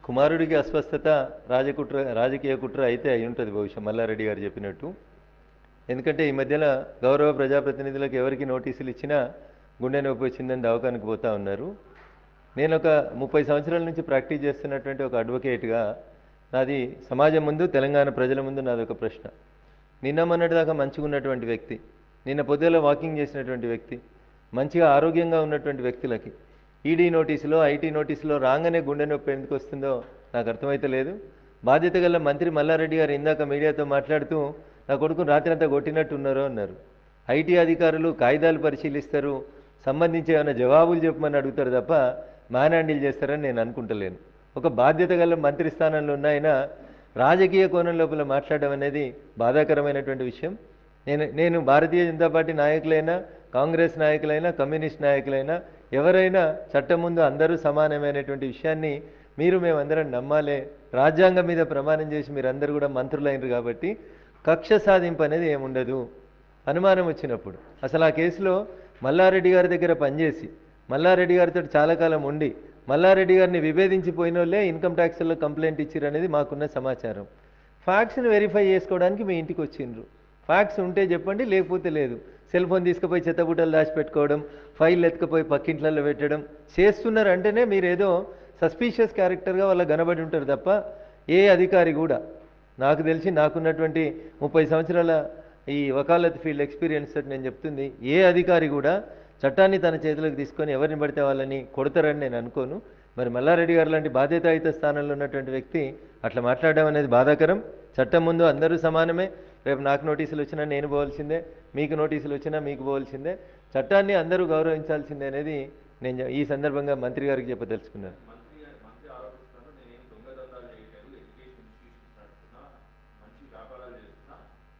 కుమారుడికి అస్వస్థత రాజకుట్ర రాజకీయ కుట్ర అయితే అయి ఉంటుంది బహుశా మల్లారెడ్డి గారు చెప్పినట్టు ఎందుకంటే ఈ మధ్యన గౌరవ ప్రజాప్రతినిధులకు ఎవరికి నోటీసులు ఇచ్చినా గుండె నొప్పి వచ్చిందని దవాఖానికి పోతా ఉన్నారు నేను ఒక ముప్పై సంవత్సరాల నుంచి ప్రాక్టీస్ చేస్తున్నటువంటి ఒక అడ్వకేట్గా నాది సమాజం ముందు తెలంగాణ ప్రజల ముందు నాది ఒక ప్రశ్న నిన్న మొన్నటి దాకా మంచిగా ఉన్నటువంటి వ్యక్తి నిన్న పొద్దుల వాకింగ్ చేసినటువంటి వ్యక్తి మంచిగా ఆరోగ్యంగా ఉన్నటువంటి వ్యక్తులకి ఈడీ నోటీసులో ఐటీ నోటీసులో రాగానే గుండె నొప్పి ఎందుకు వస్తుందో నాకు అర్థమైతే లేదు బాధ్యత గల మంత్రి మల్లారెడ్డి గారు ఇందాక మీడియాతో మాట్లాడుతూ నా కొడుకును రాత్రంతా కొట్టినట్టున్నారు అన్నారు ఐటీ అధికారులు కాగితాలు పరిశీలిస్తారు సంబంధించి ఏమైనా జవాబులు చెప్పమని అడుగుతారు తప్ప మ్యాన్ హ్యాండిల్ చేస్తారని నేను అనుకుంటలేను ఒక బాధ్యత గల మంత్రి స్థానంలో ఉన్న ఆయన రాజకీయ కోణం లోపల మాట్లాడడం అనేది బాధాకరమైనటువంటి విషయం నేను నేను భారతీయ జనతా పార్టీ నాయకులైనా కాంగ్రెస్ నాయకులైనా కమ్యూనిస్ట్ నాయకులైనా ఎవరైనా చట్టం ముందు అందరూ సమానమైనటువంటి విషయాన్ని మీరు మేమందరం నమ్మాలే రాజ్యాంగం మీద ప్రమాణం చేసి మీరందరూ కూడా మంత్రులైనరు కాబట్టి కక్ష సాధింపు అనేది ఏముండదు అనుమానం వచ్చినప్పుడు అసలు ఆ కేసులో మల్లారెడ్డి గారి దగ్గర పనిచేసి మల్లారెడ్డి గారితో చాలా కాలం ఉండి మల్లారెడ్డి గారిని విభేదించిపోయిన వాళ్ళే ఇన్కమ్ ట్యాక్స్లో కంప్లైంట్ ఇచ్చారు అనేది మాకున్న సమాచారం ఫ్యాక్ట్స్ని వెరిఫై చేసుకోవడానికి మీ ఇంటికి వచ్చిండ్రు ఫ్యాక్ట్స్ ఉంటే చెప్పండి లేకపోతే లేదు సెల్ ఫోన్ తీసుకుపోయి చెత్తబుట్టలు దాచిపెట్టుకోవడం ఫైల్ ఎత్తుకుపోయి పక్కింట్లలో పెట్టడం చేస్తున్నారు అంటేనే మీరు ఏదో సస్పీషియస్ క్యారెక్టర్గా వాళ్ళ కనబడి ఉంటారు తప్ప ఏ అధికారి కూడా నాకు తెలిసి నాకున్నటువంటి ముప్పై సంవత్సరాల ఈ వకాలత్ ఫీల్డ్ ఎక్స్పీరియన్స్ తోటి నేను చెప్తుంది ఏ అధికారి కూడా చట్టాన్ని తన చేతిలోకి తీసుకొని ఎవరిని పడితే వాళ్ళని కొడతారని నేను అనుకోను మరి మల్లారెడ్డి గారు లాంటి బాధ్యతాయుత స్థానంలో ఉన్నటువంటి వ్యక్తి అట్లా మాట్లాడడం అనేది బాధాకరం చట్టం ముందు అందరూ సమానమే రేపు నాకు నోటీసులు వచ్చినా నేను పోవాల్సిందే మీకు నోటీసులు వచ్చినా మీకు పోవాల్సిందే చట్టాన్ని అందరూ గౌరవించాల్సిందే అనేది నేను ఈ సందర్భంగా మంత్రి గారికి చెప్పదలుచుకున్నాను మంత్రి గారు మంత్రి ఆరోపిస్తున్నారు నేనేం దొంగదందాలు చేయట్లేదు ఎడ్యుకేషన్ ఇన్స్టిట్యూషన్స్ నడుపుతున్నా మంచి వ్యాపారాలు చేస్తున్నా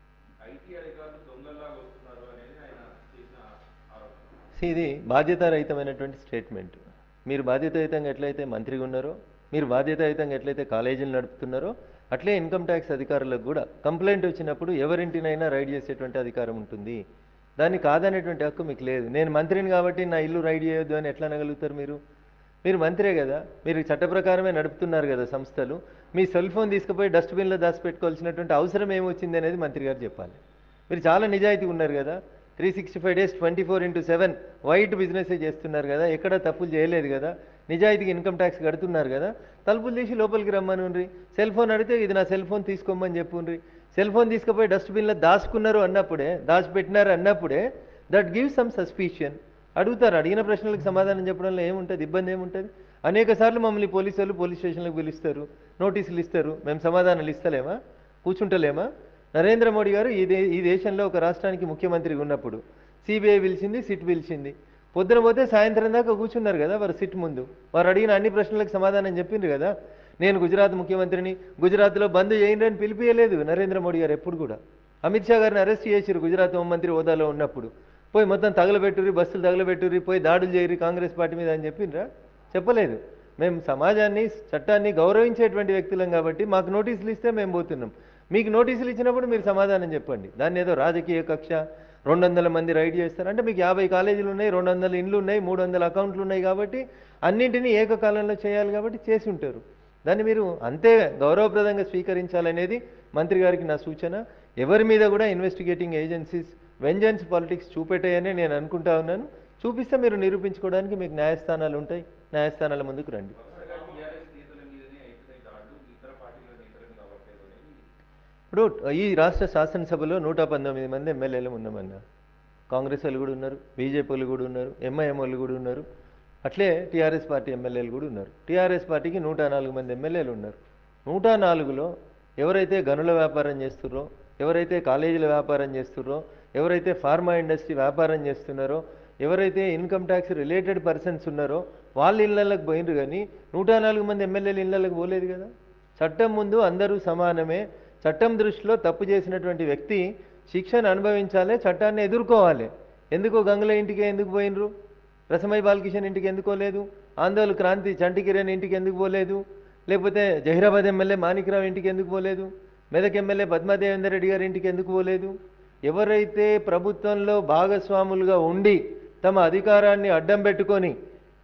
ఐటీ అధికారులు దొంగల్లాగా వస్తున్నారు అనేది ఆయన చేసిన ఆరోపణ See, ఇది బాధ్యతారహితమైనటువంటి స్టేట్మెంట్ మీరు బాధ్యతాయుతంగా ఎట్లయితే మంత్రిగా ఉన్నారో మీరు బాధ్యతాయుతంగా ఎట్లయితే కాలేజీలు నడుపుతున్నారో అట్లే ఇన్కమ్ ట్యాక్స్ అధికారులకు కూడా కంప్లైంట్ వచ్చినప్పుడు ఎవరింటినైనా రైడ్ చేసేటువంటి అధికారం ఉంటుంది దాన్ని కాదనేటువంటి హక్కు మీకు లేదు నేను మంత్రిని కాబట్టి నా ఇల్లు రైడ్ చేయొద్దు అని ఎట్లా అనగలుగుతారు మీరు మీరు మంత్రే కదా మీరు చట్ట ప్రకారమే నడుపుతున్నారు కదా సంస్థలు మీ సెల్ ఫోన్ తీసుకుపోయి డస్ట్బిన్లో దాచిపెట్టుకోవాల్సినటువంటి అవసరం ఏమొచ్చింది అనేది మంత్రి గారు చెప్పాలి మీరు చాలా నిజాయితీ ఉన్నారు కదా three sixty five days twenty four into seven white business చేస్తున్నారు కదా ఎక్కడ తప్పులు చేయలేదు కదా నిజాయితీకి ఇన్కమ్ ట్యాక్స్ కడుతున్నారు కదా తలుపులు తీసి లోపలికి రమ్మనుండ్రి సెల్ ఫోన్ అడిగితే ఇది నా సెల్ ఫోన్ తీసుకోమని చెప్పుండ్రి సెల్ ఫోన్ తీసుకుపోయి డస్ట్బిన్లో దాచుకున్నారు అన్నప్పుడే దాచిపెట్టినారు అన్నప్పుడే దట్ గివ్ సమ్ సస్పిషియన్ అడుగుతారు అడిగిన ప్రశ్నలకు సమాధానం చెప్పడంలో ఏముంటుంది ఇబ్బంది ఏముంటుంది అనేక సార్లు మమ్మల్ని పోలీసు వాళ్ళు పోలీస్ స్టేషన్లకు పిలుస్తారు నోటీసులు ఇస్తారు మేము సమాధానాలు ఇస్తలేమా కూర్చుంటలేమా నరేంద్ర మోడీ గారు ఈ దే ఈ దేశంలో ఒక రాష్ట్రానికి ముఖ్యమంత్రిగా ఉన్నప్పుడు సిబిఐ పిలిచింది సిట్ పిలిచింది పొద్దున పోతే సాయంత్రం దాకా కూర్చున్నారు కదా వారు సిట్ ముందు వారు అడిగిన అన్ని ప్రశ్నలకు సమాధానం చెప్పిండ్రు కదా నేను గుజరాత్ ముఖ్యమంత్రిని గుజరాత్లో బంద్ చేయండి అని పిలిపియలేదు నరేంద్ర మోడీ గారు ఎప్పుడు కూడా అమిత్ షా గారిని అరెస్ట్ చేసిరు గుజరాత్ హోంమంత్రి హోదాలో ఉన్నప్పుడు పోయి మొత్తం తగలబెట్టుర్రి బస్సులు తగలబెట్టుర్రి పోయి దాడులు చేయరు కాంగ్రెస్ పార్టీ మీద అని చెప్పిండ్రా చెప్పలేదు మేము సమాజాన్ని చట్టాన్ని గౌరవించేటువంటి వ్యక్తులం కాబట్టి మాకు నోటీసులు ఇస్తే మేము పోతున్నాం మీకు నోటీసులు ఇచ్చినప్పుడు మీరు సమాధానం చెప్పండి దాన్ని ఏదో రాజకీయ కక్ష రెండు వందల మంది రైడ్ చేస్తారు అంటే మీకు యాభై కాలేజీలు ఉన్నాయి రెండు వందల ఇండ్లు ఉన్నాయి మూడు వందల అకౌంట్లు ఉన్నాయి కాబట్టి అన్నింటినీ ఏకకాలంలో చేయాలి కాబట్టి చేసి ఉంటారు దాన్ని మీరు అంతే గౌరవప్రదంగా స్వీకరించాలనేది మంత్రి గారికి నా సూచన ఎవరి మీద కూడా ఇన్వెస్టిగేటింగ్ ఏజెన్సీస్ వెంజన్స్ పాలిటిక్స్ చూపెట్టాయని నేను అనుకుంటా ఉన్నాను చూపిస్తే మీరు నిరూపించుకోవడానికి మీకు న్యాయస్థానాలు ఉంటాయి న్యాయస్థానాల ముందుకు రండి వరుసగా టీఆర్ఎస్ నేతల మీదనే అవుతున్నాయి దాడులు ఇతర పార్టీల నేతల మీద అవ్వట్లేదు అనేది ఇప్పుడు ఈ రాష్ట్ర శాసనసభలో నూట పంతొమ్మిది మంది ఎమ్మెల్యేలు ఉన్నామన్నా కాంగ్రెస్ వాళ్ళు కూడా ఉన్నారు బీజేపీ వాళ్ళు కూడా ఉన్నారు ఎంఐఎం వాళ్ళు కూడా ఉన్నారు అట్లే టీఆర్ఎస్ పార్టీ ఎమ్మెల్యేలు కూడా ఉన్నారు టీఆర్ఎస్ పార్టీకి నూట నాలుగు మంది ఎమ్మెల్యేలు ఉన్నారు నూట నాలుగులో ఎవరైతే గనుల వ్యాపారం చేస్తుర్రో ఎవరైతే కాలేజీల వ్యాపారం చేస్తుర్రో ఎవరైతే ఫార్మా ఇండస్ట్రీ వ్యాపారం చేస్తున్నారో ఎవరైతే ఇన్కమ్ ట్యాక్స్ రిలేటెడ్ పర్సన్స్ ఉన్నారో వాళ్ళ ఇళ్ళకి పోయినరు కానీ నూట నాలుగు మంది ఎమ్మెల్యేలు ఇళ్ళకి పోలేదు కదా చట్టం ముందు అందరూ సమానమే చట్టం దృష్టిలో తప్పు చేసినటువంటి వ్యక్తి శిక్షను అనుభవించాలి చట్టాన్ని ఎదుర్కోవాలి ఎందుకు గంగుల ఇంటికి ఎందుకు పోయినరు రసమై బాలకిషన్ ఇంటికి ఎందుకు పోలేదు ఆందోళన క్రాంతి చంటికిరణ్ ఇంటికి ఎందుకు పోలేదు లేకపోతే జహీరాబాద్ ఎమ్మెల్యే మాణిక్రావు ఇంటికి ఎందుకు పోలేదు మెదక్ ఎమ్మెల్యే పద్మాదేవేందర్ రెడ్డి గారి ఇంటికి ఎందుకు పోలేదు ఎవరైతే ప్రభుత్వంలో భాగస్వాములుగా ఉండి తమ అధికారాన్ని అడ్డం పెట్టుకొని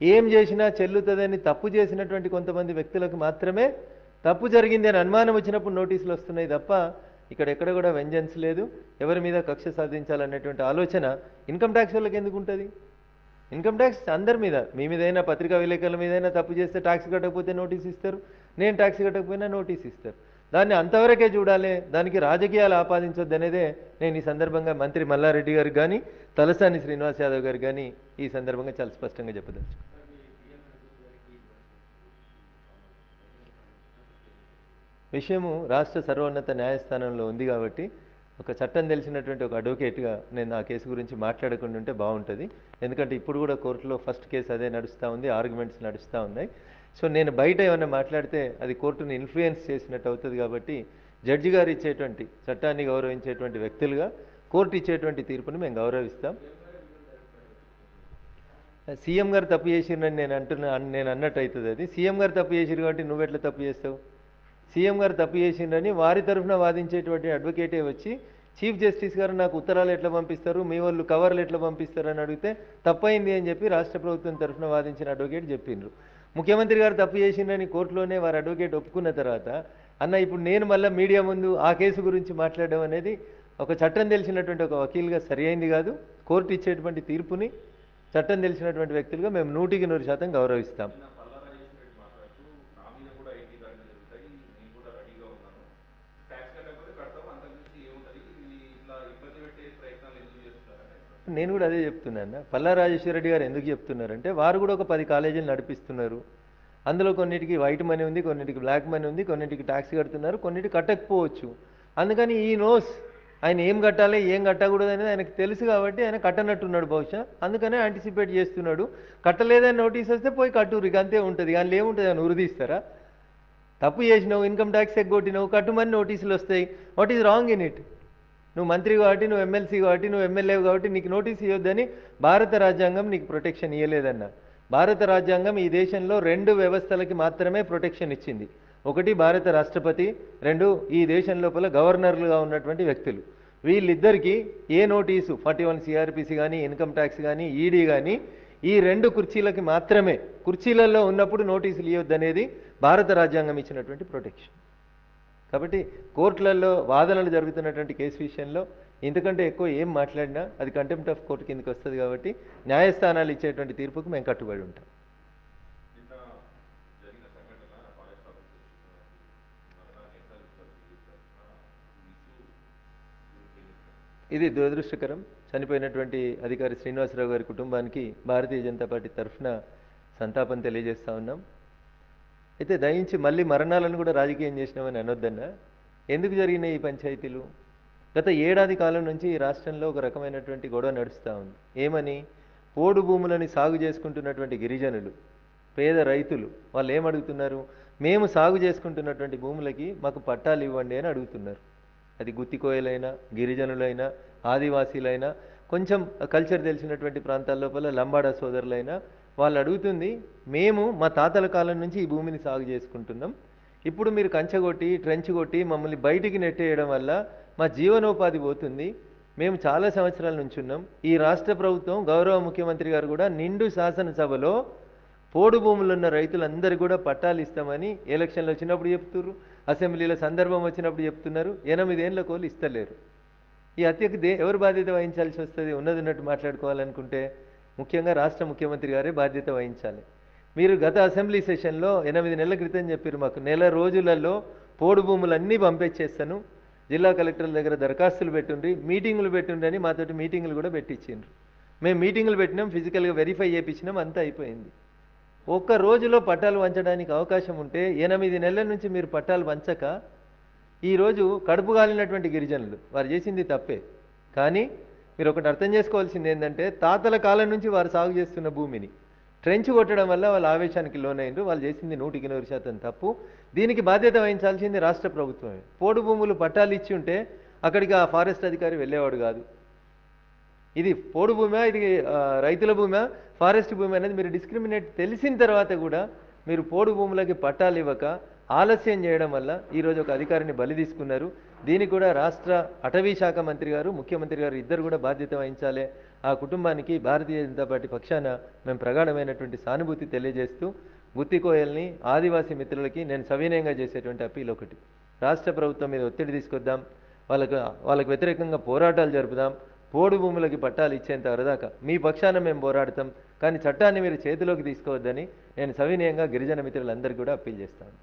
ఏం చేసినా చెల్లుతుందని తప్పు చేసినటువంటి కొంతమంది వ్యక్తులకు మాత్రమే తప్పు జరిగింది అని అనుమానం వచ్చినప్పుడు నోటీసులు వస్తున్నాయి తప్ప ఇక్కడ ఎక్కడ కూడా వెంజన్స్ లేదు ఎవరి మీద కక్ష సాధించాలనేటువంటి ఆలోచన ఇన్కమ్ ట్యాక్స్ వాళ్ళకి ఎందుకు ఉంటుంది ఇన్కమ్ ట్యాక్స్ అందరి మీద మీ మీదైనా పత్రికా విలేకరుల మీదైనా తప్పు చేస్తే ట్యాక్స్ కట్టకపోతే నోటీస్ ఇస్తారు నేను ట్యాక్స్ కట్టకపోయినా నోటీస్ ఇస్తారు దాన్ని అంతవరకే చూడాలి దానికి రాజకీయాలు ఆపాదించొద్దు అనేదే నేను ఈ సందర్భంగా మంత్రి మల్లారెడ్డి గారికి కానీ తలసాని శ్రీనివాస్ యాదవ్ గారికి కానీ ఈ సందర్భంగా చాలా స్పష్టంగా చెప్పదలుచు విషయము రాష్ట్ర సర్వోన్నత న్యాయస్థానంలో ఉంది కాబట్టి ఒక చట్టం తెలిసినటువంటి ఒక అడ్వకేట్గా నేను ఆ కేసు గురించి మాట్లాడకుండా ఉంటే బాగుంటుంది ఎందుకంటే ఇప్పుడు కూడా కోర్టులో ఫస్ట్ కేసు అదే నడుస్తూ ఉంది ఆర్గ్యుమెంట్స్ నడుస్తూ ఉన్నాయి సో నేను బయట ఏమైనా మాట్లాడితే అది కోర్టుని ఇన్ఫ్లుయెన్స్ చేసినట్టు అవుతుంది కాబట్టి జడ్జి గారు ఇచ్చేటువంటి చట్టాన్ని గౌరవించేటువంటి వ్యక్తులుగా కోర్టు ఇచ్చేటువంటి తీర్పుని మేము గౌరవిస్తాం సీఎం గారు తప్పు చేసిరని నేను అంటున్నా అన్- నేను అన్నట్టు అవుతుంది అది సీఎం గారు తప్పు చేసిరు కాబట్టి నువ్వెట్లా తప్పు చేస్తావు సీఎం గారు తప్పు చేసిండ్రని వారి తరఫున వాదించేటువంటి అడ్వకేటే వచ్చి చీఫ్ జస్టిస్ గారు నాకు ఉత్తరాలు ఎట్లా పంపిస్తారు మీ వాళ్ళు కవర్లు ఎట్లా పంపిస్తారు అని అడిగితే తప్పైంది అని చెప్పి రాష్ట్ర ప్రభుత్వం తరఫున వాదించిన అడ్వకేట్ చెప్పిండ్రు ముఖ్యమంత్రి గారు తప్పు చేసిండ్రని కోర్టులోనే వారి అడ్వకేట్ ఒప్పుకున్న తర్వాత అన్న ఇప్పుడు నేను మళ్ళీ మీడియా ముందు ఆ కేసు గురించి మాట్లాడడం అనేది ఒక చట్టం తెలిసినటువంటి ఒక వకీల్గా సరి అయింది కాదు కోర్టు ఇచ్చేటువంటి తీర్పుని చట్టం తెలిసినటువంటి వ్యక్తులుగా మేము నూటికి నూరు శాతం గౌరవిస్తాం నిన్న పల్లా రాజేశ్వర రెడ్డి మాట్లాడుతూ నా మీద కూడా ఐటీ దాడులు జరుగుతాయి నేను కూడా రెడీగా ఉన్నాను ట్యాక్స్ కట్టకపోతే కడతాం అంతకుమించి ఏముంటుంది ఇది ఇట్లా ఇబ్బంది పెట్టే ప్రయత్నాలు ఎందుకు చేస్తున్నారని నేను కూడా అదే చెప్తున్నాను పల్లా రాజేశ్వర రెడ్డి గారు ఎందుకు చెప్తున్నారంటే వారు కూడా ఒక పది కాలేజీలు నడిపిస్తున్నారు అందులో కొన్నిటికి వైట్ మనీ ఉంది కొన్నిటికి బ్లాక్ మనీ ఉంది కొన్నిటికి ట్యాక్స్ కడుతున్నారు కొన్నిటికి కట్టకపోవచ్చు అందుకని ఈ నోస్ ఆయన ఏం కట్టాలి ఏం కట్టకూడదు అనేది ఆయనకు తెలుసు కాబట్టి ఆయన కట్టనట్టున్నాడు బహుశా అందుకనే యాంటిసిపేట్ చేస్తున్నాడు కట్టలేదని నోటీస్ వస్తే పోయి కట్టురు ఇక అంతే ఉంటుంది కానీ ఏముంటుంది అని ఉరిదీస్తారా తప్పు చేసినావు ఇన్కమ్ ట్యాక్స్ ఎగ్గొట్టినావు కట్టుమని నోటీసులు వస్తాయి what is wrong in it నువ్వు మంత్రి కాబట్టి నువ్వు ఎమ్మెల్సీ కాబట్టి నువ్వు ఎమ్మెల్యే కాబట్టి నీకు నోటీస్ ఇవ్వద్దని భారత రాజ్యాంగం నీకు ప్రొటెక్షన్ ఇవ్వలేదన్న భారత రాజ్యాంగం ఈ దేశంలో రెండు వ్యవస్థలకి మాత్రమే ప్రొటెక్షన్ ఇచ్చింది ఒకటి భారత రాష్ట్రపతి రెండు ఈ దేశం లోపల గవర్నర్లుగా ఉన్నటువంటి వ్యక్తులు వీళ్ళిద్దరికీ ఏ నోటీసు ఫార్టీ వన్ సిఆర్పిసి కానీ ఇన్కమ్ ట్యాక్స్ కానీ ఈడీ కానీ ఈ రెండు కుర్చీలకి మాత్రమే కుర్చీలలో ఉన్నప్పుడు నోటీసులు ఇవ్వద్దనేది భారత రాజ్యాంగం ఇచ్చినటువంటి ప్రొటెక్షన్ కాబట్టి కోర్టులలో వాదనలు జరుగుతున్నటువంటి కేసు విషయంలో ఇంతకంటే ఎక్కువ ఏం మాట్లాడినా అది కంటెంప్ట్ ఆఫ్ కోర్టు కిందకి వస్తుంది కాబట్టి న్యాయస్థానాలు ఇచ్చేటువంటి తీర్పుకు మేము కట్టుబడి ఉంటాం నిన్న జరిగిన సంఘటన ఫారెస్ట్ ఆఫీసర్ మరణాన్ని ఎట్లా చూస్తారు ఇష్యూ ఇది దురదృష్టకరం చనిపోయినటువంటి అధికారి శ్రీనివాసరావు గారి కుటుంబానికి భారతీయ జనతా పార్టీ తరఫున సంతాపం తెలియజేస్తా ఉన్నాం అయితే దయించి మళ్ళీ మరణాలను కూడా రాజకీయం చేసినామని అనొద్దన్నా ఎందుకు జరిగినాయి ఈ పంచాయతీలు గత ఏడాది కాలం నుంచి ఈ రాష్ట్రంలో ఒక రకమైనటువంటి గొడవ నడుస్తూ ఉంది ఏమని పోడు భూములని సాగు చేసుకుంటున్నటువంటి గిరిజనులు పేద రైతులు వాళ్ళు ఏమడుగుతున్నారు మేము సాగు చేసుకుంటున్నటువంటి భూములకి మాకు పట్టాలు ఇవ్వండి అని అడుగుతున్నారు అది గుత్తికోయలైనా గిరిజనులైనా ఆదివాసీలైనా కొంచెం కల్చర్ తెలిసినటువంటి ప్రాంతాల లోపల లంబాడా సోదరులైనా వాళ్ళు అడుగుతుంది మేము మా తాతల కాలం నుంచి ఈ భూమిని సాగు చేసుకుంటున్నాం ఇప్పుడు మీరు కంచెగొట్టి ట్రెంచ్ కొట్టి మమ్మల్ని బయటికి నెట్టేయడం వల్ల మా జీవనోపాధి పోతుంది మేము చాలా సంవత్సరాల నుంచి ఉన్నాం ఈ రాష్ట్ర ప్రభుత్వం గౌరవ ముఖ్యమంత్రి గారు కూడా నిండు శాసనసభలో పోడు భూములు ఉన్న రైతులందరూ కూడా పట్టాలు ఇస్తామని ఎలక్షన్లు వచ్చినప్పుడు చెప్తున్నారు అసెంబ్లీలో సందర్భం వచ్చినప్పుడు చెప్తున్నారు ఎనిమిదేళ్ల కోళ్ళు ఇస్తలేరు ఈ హత్యకు దే ఎవరు బాధ్యత వహించాల్సి వస్తుంది ఉన్నది ఉన్నట్టు మాట్లాడుకోవాలనుకుంటే ముఖ్యంగా రాష్ట్ర ముఖ్యమంత్రి గారే బాధ్యత వహించాలి మీరు గత అసెంబ్లీ సెషన్లో ఎనిమిది నెలల క్రితం చెప్పారు మాకు నెల రోజులలో పోడు భూములన్నీ పంపించేస్తాను జిల్లా కలెక్టర్ల దగ్గర దరఖాస్తులు పెట్టుండ్రి మీటింగులు పెట్టుండ్రి అని మాతోటి మీటింగులు కూడా పెట్టించిండ్రు మేము మీటింగులు పెట్టినాం ఫిజికల్గా వెరిఫై చేయించినాం అంతా అయిపోయింది ఒక్క రోజులో పట్టాలు వంచడానికి అవకాశం ఉంటే ఎనిమిది నెలల నుంచి మీరు పట్టాలు వంచక ఈరోజు కడుపు కాలినటువంటి గిరిజనులు వారు చేసింది తప్పే కానీ మీరు ఒకటి అర్థం చేసుకోవాల్సింది ఏంటంటే తాతల కాలం నుంచి వారు సాగు చేస్తున్న భూమిని ట్రెంచ్ కొట్టడం వల్ల వాళ్ళ ఆవేశానికి లోనైనరు వాళ్ళు చేసింది నూటికి నూరు శాతం తప్పు దీనికి బాధ్యత వహించాల్సింది రాష్ట్ర ప్రభుత్వమే పోడు భూములు పట్టాలు ఇచ్చి ఉంటే అక్కడికి ఆ ఫారెస్ట్ అధికారి వెళ్ళేవాడు కాదు ఇది పోడు భూమా ఇది ఆ, రైతుల భూమా ఫారెస్ట్ భూమి అనేది మీరు డిస్క్రిమినేట్ తెలిసిన తర్వాత కూడా మీరు పోడు భూములకి పట్టాలు ఇవ్వక ఆలస్యం చేయడం వల్ల ఈరోజు ఒక అధికారిని బలి తీసుకున్నారు దీనికి కూడా రాష్ట్ర అటవీ శాఖ మంత్రి గారు ముఖ్యమంత్రి గారు ఇద్దరు కూడా బాధ్యత వహించాలి ఆ కుటుంబానికి భారతీయ జనతా పార్టీ పక్షాన మేము ప్రగాఢమైనటువంటి సానుభూతి తెలియజేస్తూ గుత్తికోయల్ని ఆదివాసీ మిత్రులకి నేను సవినయంగా చేసేటువంటి అప్పీల్ ఒకటి రాష్ట్ర ప్రభుత్వం మీద ఒత్తిడి తీసుకొద్దాం వాళ్ళకు వాళ్ళకు వ్యతిరేకంగా పోరాటాలు జరుపుదాం పోడు భూములకి పట్టాలు ఇచ్చేంత వరదాకా మీ పక్షాన మేము పోరాడతాం కానీ చట్టాన్ని మీరు చేతిలోకి తీసుకోవద్దని నేను సవినయంగా గిరిజన మిత్రులందరికీ కూడా అప్పీల్ చేస్తాను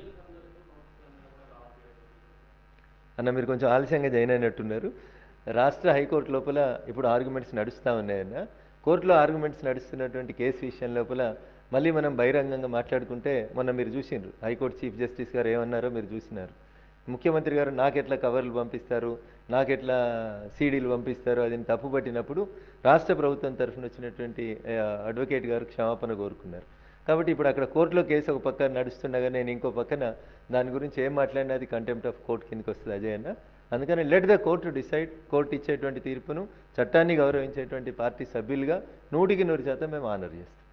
అన్న మీరు కొంచెం ఆలస్యంగా జాయిన్ అయినట్టున్నారు రాష్ట్ర హైకోర్టు లోపల ఇప్పుడు ఆర్గ్యుమెంట్స్ నడుస్తూ ఉన్నాయన్న కోర్టులో ఆర్గ్యుమెంట్స్ నడుస్తున్నటువంటి కేసు విషయం లోపల మళ్ళీ మనం బహిరంగంగా మాట్లాడుకుంటే మొన్న మీరు చూసిండ్రు హైకోర్టు చీఫ్ జస్టిస్ గారు ఏమన్నారో మీరు చూసినారు ముఖ్యమంత్రి గారు నాకెట్లా కవర్లు పంపిస్తారు నాకెట్లా సీడీలు పంపిస్తారు అది తప్పు పట్టినప్పుడు రాష్ట్ర ప్రభుత్వం తరఫున వచ్చినటువంటి ఆ, అడ్వకేట్ గారు క్షమాపణ కోరుకున్నారు కాబట్టి ఇప్పుడు అక్కడ కోర్టులో కేసు ఒక పక్కన నడుస్తుండగా నేను ఇంకో పక్కన దాని గురించి ఏం మాట్లాడినా అది కంటెంప్ట్ ఆఫ్ కోర్ట్ కిందకి వస్తుంది అజయ్ అన్న అందుకని let the court decide court ఇచ్చేటువంటి తీర్పును చట్టాన్ని గౌరవించేటువంటి పార్టీ సభ్యులుగా నూటికి నూరు శాతం మేము ఆనర్ చేస్తాం